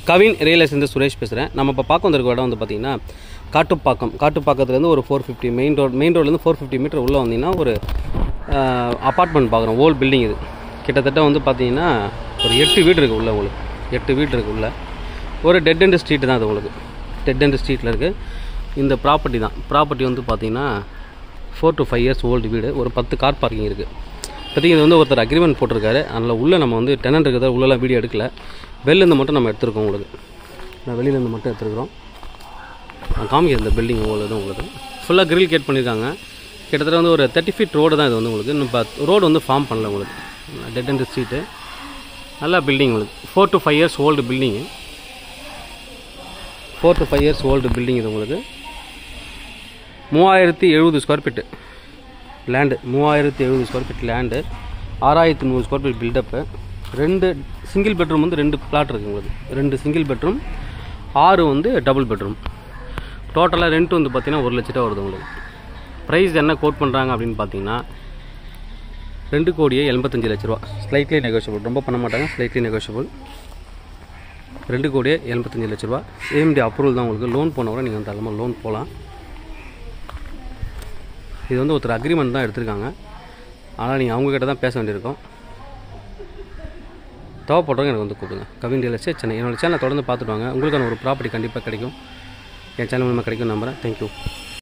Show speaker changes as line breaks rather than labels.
Kavin real estate Suresh பேசுகிறேன் நம்ம இப்போ பார்க்க வந்திருக்க இடம் வந்து பார்த்தீங்கன்னா காட்டுப்பாக்கம் காட்டுப்பாக்கத்துலேருந்து ஒரு four fifty main road main ரோட்லேருந்து ஃபோர் ஃபிஃப்டி மீட்டர் உள்ளே வந்தீங்கன்னா ஒரு அப்பார்ட்மெண்ட் பார்க்குறோம் ஓல்ட் பில்டிங் இது கிட்டத்தட்ட வந்து பார்த்தீங்கன்னா ஒரு எட்டு வீடு இருக்குது உள்ள உங்களுக்கு எட்டு வீடு இருக்குது உள்ள ஒரு டெட் எண்ட் ஸ்ட்ரீட் தான் அது உங்களுக்கு டெட் எண்ட் ஸ்ட்ரீட்டில் இருக்குது இந்த ப்ராப்பர்ட்டி தான் ப்ராப்பர்ட்டி வந்து பார்த்தீங்கன்னா four to five years old வீடு ஒரு பத்து கார் பார்க்கிங் இருக்குது இப்போதைக்கு இது வந்து ஒருத்தர் அக்ரிமெண்ட் போட்டிருக்காரு அதில் உள்ளே நம்ம வந்து டெனன்ட் இருக்கிறத உள்ளெல்லாம் வீடியோ எடுக்கல வெளிலேருந்து மட்டும் நம்ம எடுத்துருக்கோம் உங்களுக்கு நான் வெளியிலேருந்து மட்டும் எடுத்துருக்குறோம் நான் காமிக்கிறேன் இந்த பில்டிங் உங்களுக்கு உங்களுக்கு ஃபுல்லாக கிரில் கேட் பண்ணியிருக்காங்க கிட்டத்தட்ட வந்து ஒரு தேர்ட்டி ஃபீட் ரோடு தான் இது வந்து உங்களுக்கு இன்னும் இப்போ ரோடு வந்து ஃபார்ம் பண்ணல உங்களுக்கு டெட் அண்ட் ஸ்ட்ரீட்டு நல்லா பில்டிங் உங்களுக்கு four to five years old building four to five years old building இது உங்களுக்கு மூவாயிரத்தி எழுபது ஸ்கொயர் ஃபீட்டு லேண்டு மூவாயிரத்தி எழுபது ஸ்கொயர் ஃபீட் லேண்டு ஆறாயிரத்தி நூறு ஸ்கொயர் ஃபீட் பில்டப்பு ரெண்டு சிங்கிள் பெட்ரூம் வந்து ரெண்டு பிளாட் இருக்குது உங்களுக்கு ரெண்டு சிங்கிள் பெட்ரூம் ஆறு வந்து டபுள் பெட்ரூம் டோட்டலாக ரெண்ட் வந்து பார்த்தீங்கன்னா ஒரு லட்ச ரூபா வருது உங்களுக்கு ப்ரைஸ் என்ன கோட் பண்ணுறாங்க அப்படின்னு பார்த்தீங்கன்னா ரெண்டு கோடியே எண்பத்தஞ்சு லட்ச ரூபா ஸ்லைட்லி நெகோஷியபிள் ரொம்ப பண்ண மாட்டாங்க ஸ்லைட்லி நெகோஷியபிள் ரெண்டு கோடியே எண்பத்தஞ்சு லட்ச ரூபா ஏஎம்டி அப்ரூவல் தான் உங்களுக்கு லோன் போனவரை நீங்கள் வந்து தரமாக லோன் போகலாம் இது வந்து ஒருத்தர் அக்ரிமெண்ட் தான் எடுத்திருக்காங்க ஆனால் நீங்கள் அவங்கக்கிட்ட தான் பேச வேண்டியிருக்கும் தேவைப்படுறவங்க எனக்கு வந்து கூப்பிடுங்க கவின் ரியல் எஸ்டேட் சென்னை என்னோட சேனலை தொடர்ந்து பார்த்துட்டு வாங்க உங்களுக்கான ஒரு ப்ராப்பர்ட்டி கண்டிப்பாக கிடைக்கும் என் சேனல் மூலமாக கிடைக்கும் நம்புகிறேன் தேங்க்யூ